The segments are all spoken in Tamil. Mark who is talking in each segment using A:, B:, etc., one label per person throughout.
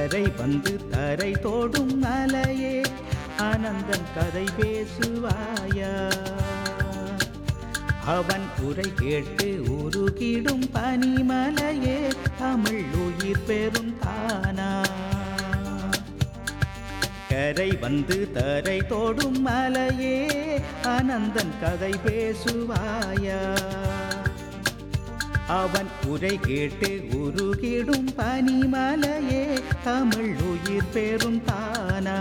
A: கரை வந்து தரை தோடும் மலையே ஆனந்தன் கதை பேசுவாயா அவன் உரை கேட்டு உருகிடும் பனிமலையே தமிழ் உயிர் பெறும் தானா கரை வந்து தரை தோடும் மலையே ஆனந்தன் கதை பேசுவாயா அவன் உரை கேட்டு உருகிடும் பனிமலையே தமிழ் உயிர் பெறும் தானா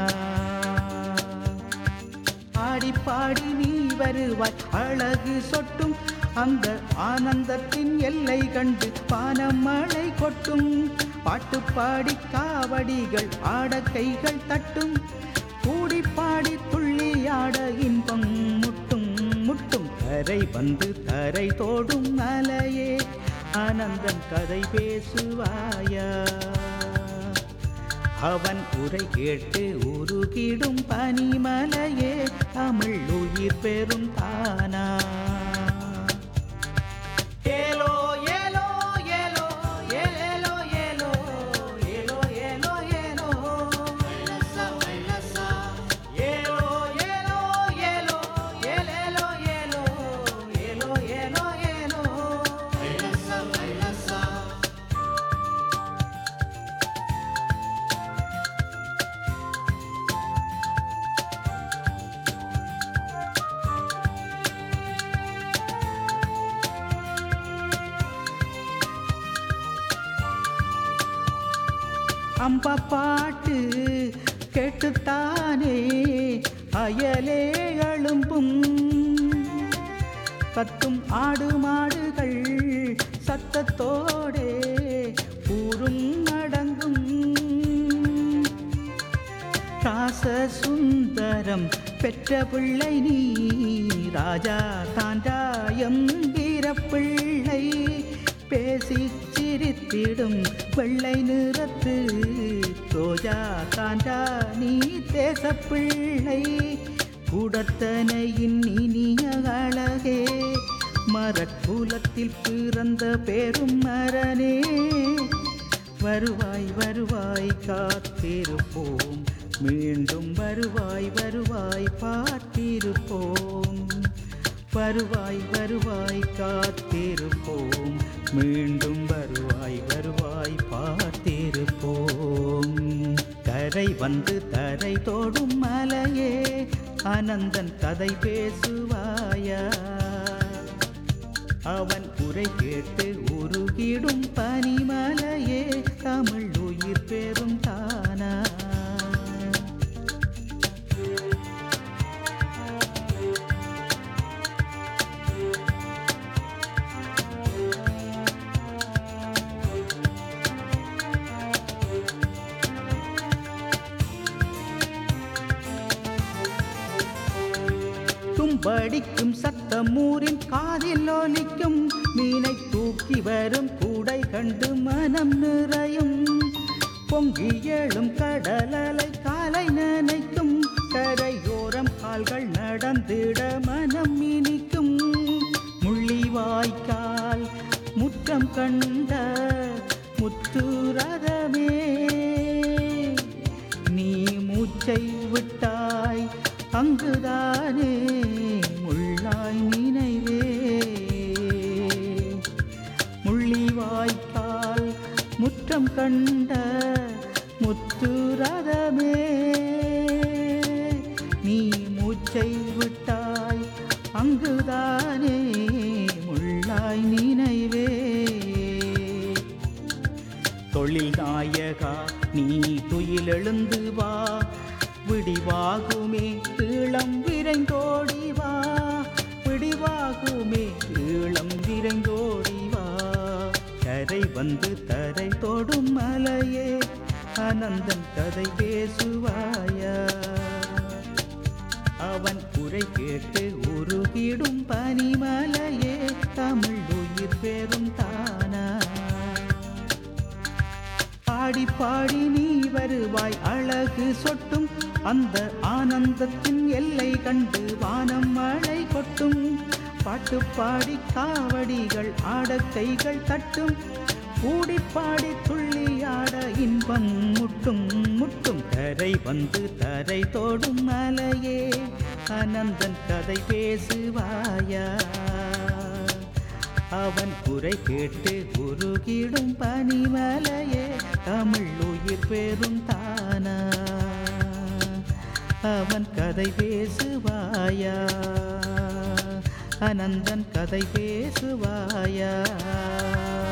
A: பாடி பாடி நீ வருவாய் அழகு சொட்டும் அந்த ஆனந்தத்தின் எல்லை கண்டு பானம் மழை கொட்டும் பாட்டு பாடி காவடிகள் ஆட கைகள் தட்டும் கூடி பாடி துள்ளி ஆட இன்பம் முட்டும் முட்டும் கரை வந்து தரை தோடும் மலையே ஆனந்தன் கதை பேசுவாயா அவன் உரை கேட்டு உருகிடும் பனிமலையே தமிழ் உயிர் பெறும் தானா ஏலோ ஏலோ ஏலோ ஏலேலோ ஏலோ ஏலோ ஏலோ ஏலோ ஏலோ ஏலோ ஏலோ ஏலேலோ ஏலோ ஏலோ ஏலோ ஏலோ அம்பா பாட்டு கேட்டுத்தானே அயலே எழும்பும் கத்தும் ஆடு மாடுகள் சத்தத்தோடே ஊரும் அடங்கும் ராச சுந்தரம் பெற்ற பிள்ளை நீ ராஜா தாண்டாயம் வீரப்பிள்ளை பேசி சிரித்திடும் வெள்ளை நிறத்து ரோஜா தாண்டா நீ தேசப்பிள்ளை குடத்தனையின் இனிய அழகே மரக்குலத்தில் பிறந்த பெரும் மரனே வருவாய் வருவாய் காத்திருப்போம் மீண்டும் வருவாய் வருவாய் பார்த்திருப்போம் வருவாய் வருவாய் காத்திருப்போம் மீண்டும் வருவாய் வருவாய் பார்த்திருப்போம் கரை வந்து தரை தோடும் மலையே ஆனந்தன் கதை பேசுவாயா அவன் உரை கேட்டு உருகிடும் பனிமலையே தமிழ் உயிர் பெறும் தானா தும்படிக்கும் சத்தம் ஊரின் காதில் ஒலிக்கும் மீனை தூக்கி வரும் கூடை கண்டு மனம் நிறையும் பொங்கி எழும் கடலலை காலை நனைக்கும் கரையோரம் கால்கள் நடந்திட மனம் இனிக்கும் முள்ளிவாய்க்கால் முற்றம் கண்ட முத்துரதமே நீ மூச்சை விட்டாய் அங்குதானே முள்ளாய் நினைவே முள்ளிவாய்க்கால் முற்றம் கண்ட முத்துரதமே நீ மூச்சை விட்டாய் அங்குதானே முள்ளாய் நினைவே தொழில் நாயகா நீ துயிலெழுந்து வா விடிவாகுமே ஈழம் விரைந்தோடி வா விடிவாகுமே ஈழம் விரைந்தோடி வா கரை வந்து தரை தொடும் மலையே ஆனந்தன் கதை பேசுவாயா அவன் உரை கேட்டு உருகிடும் பனிமலையே தமிழ் உயிர் பெறும் தானா பாடி பாடி நீ வருவாய் அழகு சொட்டும் அந்த ஆனந்தத்தின் எல்லை கண்டு வானம் மழை கொட்டும் பாட்டு பாடி காவடிகள் ஆட கைகள் தட்டும் கூடி பாடி துள்ளி ஆட இன்பம் முட்டும் வந்து தரை தோடும் மலையே அனந்தன் கதை பேசுவாயா அவன் குறை கேட்டு உருகிடும் பனிமலையே தமிழ் உயிர் பெறும் தானா அவன் கதை பேசுவாயா அனந்தன் கதை பேசுவாயா